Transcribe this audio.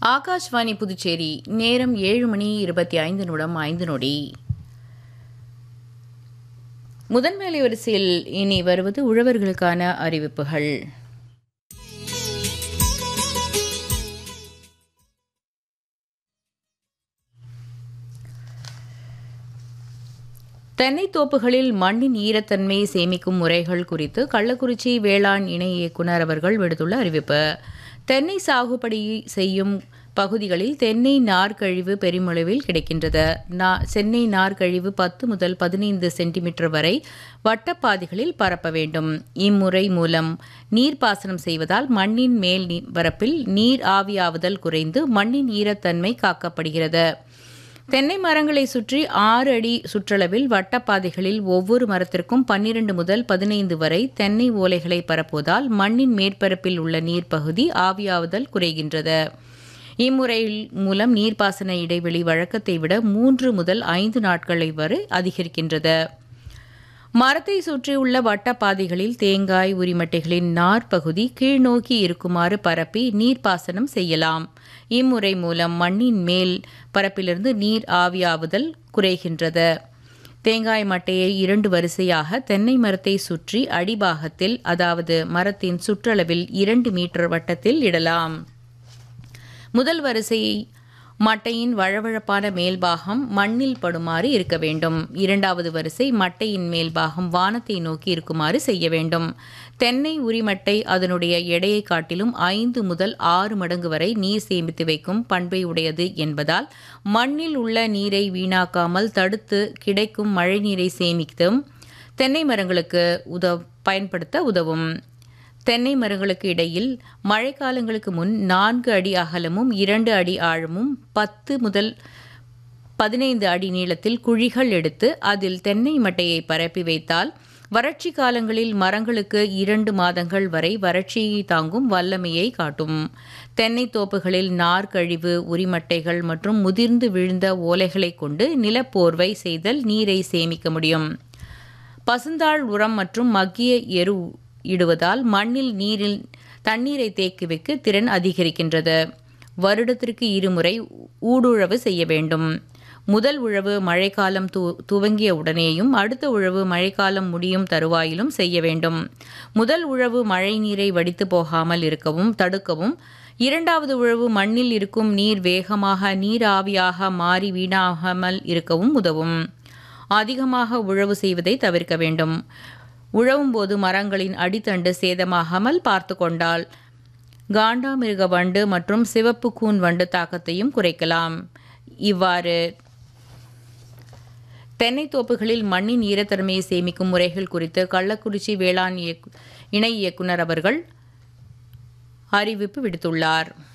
ஆகாஷ்வாணி புதுச்சேரி நேரம் ஏழு மணி இருபத்தி ஐந்து நிமிடம் ஐந்து நொடி முதன்மேலை வரிசையில் இனி வருவது உழவர்களுக்கான அறிவிப்புகள் தென்னை தோப்புகளில் மண்ணின் ஈரத்தன்மையை சேமிக்கும் முறைகள் குறித்து கள்ளக்குறிச்சி வேளாண் இணை இயக்குனர் அவர்கள் விடுத்துள்ள அறிவிப்பு தென்னை சாகுபடி செய்யும் பகுதிகளில் தென்னை நார்க்கழிவு பெருமளவில் கிடைக்கின்றது நா சென்னை நார்க்கழிவு பத்து முதல் பதினைந்து சென்டிமீட்டர் வரை வட்டப்பாதைகளில் பரப்ப வேண்டும் இம்முறை மூலம் நீர்ப்பாசனம் செய்வதால் மண்ணின் மேல் நீ- வரப்பில் நீர் ஆவியாவுதல் குறைந்து மண்ணின் ஈரத்தன்மை காக்கப்படுகிறது தென்னை மரங்களை சுற்றி ஆறு அடி சுற்றளவில் வட்டப்பாதைகளில் ஒவ்வொரு மரத்திற்கும் பன்னிரண்டு முதல் பதினைந்து வரை தென்னை ஓலைகளை பரப்புவதால் மண்ணின் மேற்பரப்பில் உள்ள நீர்ப்பகுதி ஆவியாவுதல் குறைகின்றது இம்முறையில் மூலம் நீர்ப்பாசன இடைவெளி வழக்கத்தை விட மூன்று முதல் ஐந்து நாட்களை வரை அதிகரிக்கின்றது மரத்தை சுற்றியுள்ள வட்டப்பாதைகளில் தேங்காய் உரிமட்டைகளின் நார்ப்பகுதி கீழ்நோக்கி இருக்குமாறு பரப்பி நீர்ப்பாசனம் செய்யலாம் இம்முறை மூலம் மண்ணின் மேல் பரப்பிலிருந்து நீர் ஆவியாவுதல் குறைகின்றது தேங்காய் மட்டையை இரண்டு வரிசையாக தென்னை மரத்தை சுற்றி அடிபாகத்தில் அதாவது மரத்தின் சுற்றளவில் இரண்டு மீட்டர் வட்டத்தில் இடலாம் முதல் வரிசை மட்டையின் வழவழப்பான மேல்பாகம் மண்ணில் படுமாறு இருக்க வேண்டும் இரண்டாவது வரிசை மட்டையின் மேல்பாகம் வானத்தை நோக்கி இருக்குமாறு செய்ய வேண்டும் தென்னை உரிமட்டை அதனுடைய எடையை காட்டிலும் ஐந்து முதல் ஆறு மடங்கு வரை நீர் சேமித்து வைக்கும் பண்பை உடையது என்பதால் மண்ணில் உள்ள நீரை வீணாக்காமல் தடுத்து கிடைக்கும் மழைநீரை சேமித்தும் தென்னை மரங்களுக்கு உதவ பயன்படுத்த உதவும் தென்னை மரங்களுக்கு இடையில் மழைக்காலங்களுக்கு முன் நான்கு அடி அகலமும் இரண்டு அடி ஆழமும் பத்து முதல் பதினைந்து அடி நீளத்தில் குழிகள் எடுத்து அதில் தென்னை மட்டையை பரப்பி வைத்தால் வறட்சி காலங்களில் மரங்களுக்கு இரண்டு மாதங்கள் வரை வறட்சியை தாங்கும் வல்லமையை காட்டும் தென்னை தோப்புகளில் நார் கழிவு உரிமட்டைகள் மற்றும் முதிர்ந்து விழுந்த ஓலைகளை கொண்டு நிலப்போர்வை செய்தல் நீரை சேமிக்க முடியும் பசுந்தாள் உரம் மற்றும் மக்கிய எரு இடுவதால் மண்ணில் நீரில் தண்ணீரை தேக்கி வைக்க திறன் அதிகரிக்கின்றது வருடத்திற்கு இருமுறை ஊடுழவு செய்ய வேண்டும் முதல் உழவு மழைக்காலம் து துவங்கிய உடனேயும் அடுத்த உழவு மழைக்காலம் முடியும் தருவாயிலும் செய்ய வேண்டும் முதல் உழவு மழை நீரை வடித்து போகாமல் இருக்கவும் தடுக்கவும் இரண்டாவது உழவு மண்ணில் இருக்கும் நீர் வேகமாக நீர் ஆவியாக மாறி வீணாகாமல் இருக்கவும் உதவும் அதிகமாக உழவு செய்வதை தவிர்க்க வேண்டும் உழவும் போது மரங்களின் அடித்தண்டு சேதமாகாமல் பார்த்து கொண்டால் காண்டாமிருக வண்டு மற்றும் சிவப்பு கூன் வண்டு தாக்கத்தையும் குறைக்கலாம் இவ்வாறு தென்னை தோப்புகளில் மண்ணின் ஈரத்தன்மையை சேமிக்கும் முறைகள் குறித்து கள்ளக்குறிச்சி வேளாண் இயக்கு இணை இயக்குனர் அவர்கள் அறிவிப்பு விடுத்துள்ளார்